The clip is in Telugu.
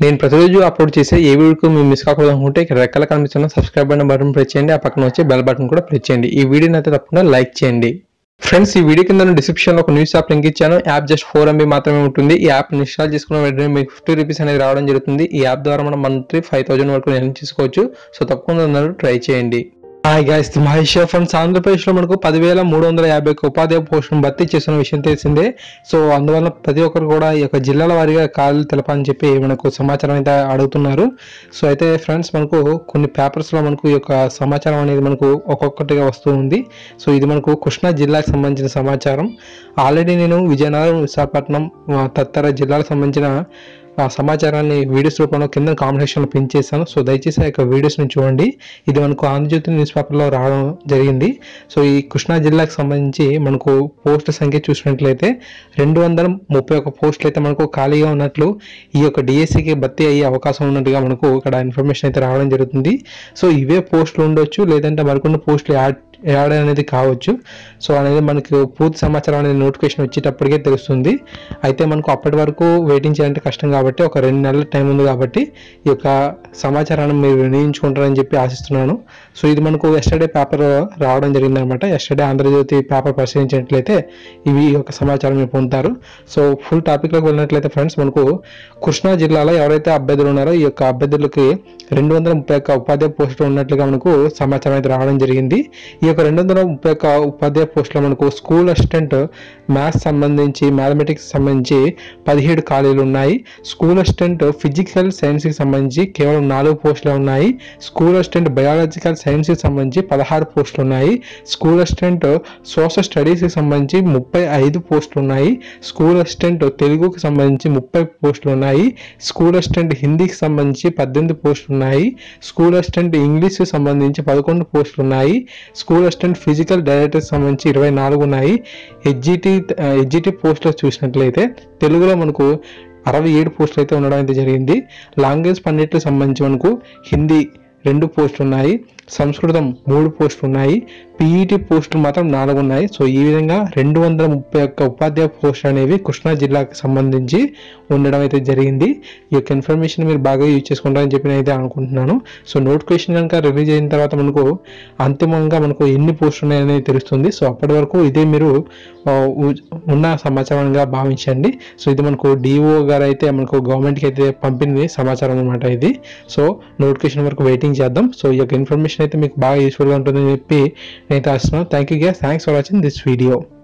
నేను ప్రతిరోజు అప్లోడ్ చేసే ఏ వీడియోకి మీరు మిస్ కాకూడదు అనుకుంటే ఇక్కడ రెక్కల కనిపిస్తున్న సబ్స్క్రైబ్ అనే బటన్ ప్రెస్ చేయండి ఆ పక్కన వచ్చే బెల్ బటన్ కూడా ప్రెస్ చేయండి ఈ వీడియోని అయితే తప్పకుండా లైక్ చేయండి ఫ్రెండ్స్ ఈ వీడియో కింద డిస్క్రిప్షన్ లో ఒక న్యూస్ యాప్ లింక్ ఇచ్చాను యాప్ జస్ట్ ఫోర్ ఎంబీ మాత్రమే ఉంటుంది ఈ యాప్ ఇన్స్టాల్ చేసుకున్న వెంటనే మీకు ఫిఫ్టీ రూపీస్ అనేది రావడం జరుగుతుంది ఈ యాప్ ద్వారా మనం మంత్లీ ఫైవ్ థౌసండ్ వరకు ఎర్న్ చేసుకోవచ్చు సో తప్పకుండా అందరూ ట్రై చేయండి హాయ్ గైస్ మహేష్ ఫ్రెండ్స్ ఆంధ్రప్రదేశ్లో మనకు పదివేల మూడు వందల యాభై ఒక్క ఉపాధ్యాయ పోస్టులను భర్తీ చేసిన విషయం తెలిసిందే సో అందువల్ల ప్రతి ఒక్కరు కూడా ఈ యొక్క జిల్లాల వారీగా ఖాళీలు తెలపని చెప్పి మనకు సమాచారం అయితే అడుగుతున్నారు సో అయితే ఫ్రెండ్స్ మనకు కొన్ని పేపర్స్లో మనకు ఈ యొక్క సమాచారం అనేది మనకు ఒక్కొక్కటిగా వస్తూ ఉంది సో ఇది మనకు కృష్ణా జిల్లాకు సంబంధించిన సమాచారం ఆల్రెడీ నేను విజయనగరం విశాఖపట్నం ఆ, తదితర జిల్లాలకు సంబంధించిన ఆ సమాచారాన్ని వీడియోస్ రూపంలో కింద కామెంట్ సెక్షన్లో పిన్ చేశాను సో దయచేసి ఆ యొక్క వీడియోస్ని చూడండి ఇది మనకు ఆంధ్రజ్యోతి న్యూస్ పేపర్లో రావడం జరిగింది సో ఈ కృష్ణా జిల్లాకు సంబంధించి మనకు పోస్ట్ సంఖ్య చూసినట్లయితే రెండు వందల ముప్పై ఒక్క పోస్టులు అయితే మనకు ఖాళీగా ఉన్నట్లు ఈ యొక్క డిఎస్సికి భర్తీ అయ్యే అవకాశం ఉన్నట్టుగా మనకు ఇక్కడ ఇన్ఫర్మేషన్ అయితే రావడం జరుగుతుంది సో ఇవే పోస్టులు ఉండొచ్చు లేదంటే మరికొన్ని పోస్టులు యాడ్ యాడ్ అనేది కావచ్చు సో అనేది మనకు పూర్తి సమాచారం అనేది నోటిఫికేషన్ వచ్చేటప్పటికే తెలుస్తుంది అయితే మనకు అప్పటి వరకు వెయిటింగ్ చేయాలంటే కష్టం కాబట్టి ఒక రెండు నెలల టైం ఉంది కాబట్టి ఈ యొక్క సమాచారాన్ని మీరు వినియోగించుకుంటారని చెప్పి ఆశిస్తున్నాను సో ఇది మనకు ఎస్టర్డే పేపర్ రావడం జరిగింది అనమాట ఎస్టర్డే ఆంధ్రజ్యోతి పేపర్ పరిశీలించినట్లయితే ఇవి ఈ యొక్క సమాచారం మీరు పొందుతారు సో ఫుల్ టాపిక్లోకి వెళ్ళినట్లయితే ఫ్రెండ్స్ మనకు కృష్ణా జిల్లాలో ఎవరైతే అభ్యర్థులు ఉన్నారో ఈ యొక్క అభ్యర్థులకి రెండు వందల ముప్పై ఒక్క ఉపాధ్యాయ పోస్టులు ఉన్నట్లుగా మనకు సమాచారం అయితే రావడం జరిగింది ఈ యొక్క రెండు వందల ముప్పై ఒక్క ఉపాధ్యాయ పోస్టులో మనకు స్కూల్ అసిస్టెంట్ మ్యాథ్స్ సంబంధించి మ్యాథమెటిక్స్ సంబంధించి పదిహేడు ఖాళీలు ఉన్నాయి స్కూల్ అసిస్టెంట్ ఫిజికల్ సైన్స్కి సంబంధించి కేవలం నాలుగు పోస్టులు ఉన్నాయి స్కూల్ అసిస్టెంట్ బయాలజికల్ సైన్స్కి సంబంధించి పదహారు పోస్టులు ఉన్నాయి స్కూల్ అసిస్టెంట్ సోషల్ స్టడీస్కి సంబంధించి ముప్పై ఐదు పోస్టులు ఉన్నాయి స్కూల్ అసిస్టెంట్ తెలుగుకి సంబంధించి ముప్పై పోస్టులు ఉన్నాయి స్కూల్ అసిస్టెంట్ హిందీకి సంబంధించి పద్దెనిమిది పోస్టులు ఉన్నాయి స్కూల్ అసిస్టెంట్ ఇంగ్లీష్కి సంబంధించి పదకొండు పోస్టులు ఉన్నాయి స్కూల్ అసిస్టెంట్ ఫిజికల్ డైరెక్టర్కి సంబంధించి ఇరవై నాలుగు ఉన్నాయి హెచ్జిటి హెచ్జిటి పోస్టులు చూసినట్లయితే తెలుగులో మనకు అరవై ఏడు పోస్టులు అయితే ఉండడం అయితే జరిగింది లాంగ్వేజ్ పన్నెండుకి సంబంధించి మనకు హిందీ రెండు పోస్టులు ఉన్నాయి సంస్కృతం మూడు పోస్టులు ఉన్నాయి పీఈటీ పోస్టులు మాత్రం నాలుగు ఉన్నాయి సో ఈ విధంగా రెండు వందల ముప్పై ఒక్క ఉపాధ్యాయ పోస్టులు అనేవి కృష్ణా జిల్లాకు సంబంధించి ఉండడం అయితే జరిగింది ఈ యొక్క ఇన్ఫర్మేషన్ మీరు బాగా యూజ్ చేసుకుంటారని చెప్పి నేను అయితే అనుకుంటున్నాను సో నోటిఫికేషన్ కనుక రిలీజ్ అయిన తర్వాత మనకు అంతిమంగా మనకు ఎన్ని పోస్టులు ఉన్నాయనేది తెలుస్తుంది సో అప్పటి వరకు ఇదే మీరు ఆ, ఉ- ఉన్న సమాచారంగా భావించండి సో ఇది మనకు డిఓ గారు అయితే మనకు గవర్నమెంట్కి అయితే పంపింది సమాచారం అనమాట ఇది సో నోటిఫికేషన్ వరకు వెయిటింగ్ చేద్దాం సో ఈ యొక్క ఇన్ఫర్మేషన్ అయితే మీకు బాగా యూస్ఫుల్గా ఉంటుందని చెప్పి నేను ఆశిస్తున్నాను thank you guys thanks for watching this video